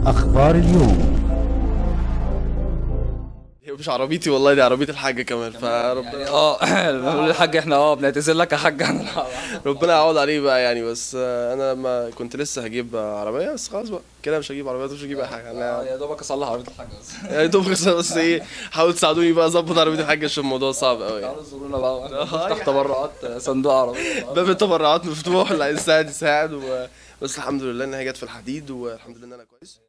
أخبار اليوم هي مش عربيتي والله دي عربيه الحاجه كمان فربنا اه بنقول للحاج احنا اه بنعتذر لك يا حاج عن ربنا يعوض عليه بقى يعني بس آه، انا لما كنت لسه هجيب آه، عربيه بس خلاص بقى كده مش هجيب عربيه مش هجيب اي حاجه آه، انا يا دوبك اصلح عربيه الحاج بس يا دوب بس بس ايه حاولوا تساعدوني بقى اظبط عربيه الحاجه عشان الموضوع صعب قوي يعني تعالوا زورونا بقى آه، نفتح أي تبرعات صندوق عربيه باب التبرعات مفتوح اللي عايز يساعد يساعد و... بس الحمد لله ان هي جت في الحديد والحمد لله ان انا كويس